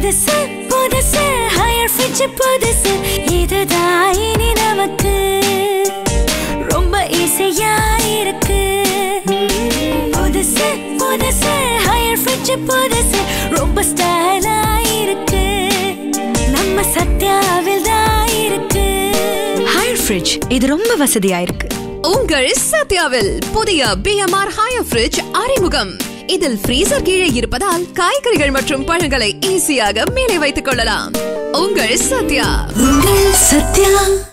புதுசு புதுசு higher Fitch புதுசு இதுதான் இனி நமக்கு ரொம்ப ஈஸியா இருக்கு புதுசு புதுசு ஹையர் ஃபிட்ச் புதுசு ரொம்ப ஸ்டைலா இருக்கு நம்ம சத்யாவில் தான் இருக்கு ஹையர் ஃப்ரிட்ஜ் இது ரொம்ப வசதியா இருக்கு உங்கள் சத்யாவில் புதிய பிஎம்ஆர் ஹையர் ஃப்ரிட்ஜ் அறிமுகம் இதில் ஃப்ரீசர் கீழே இருப்பதால் காய்கறிகள் மற்றும் பழங்களை ஈஸியாக மேலே வைத்துக் கொள்ளலாம் உங்கள் சத்யா உங்கள் சத்யா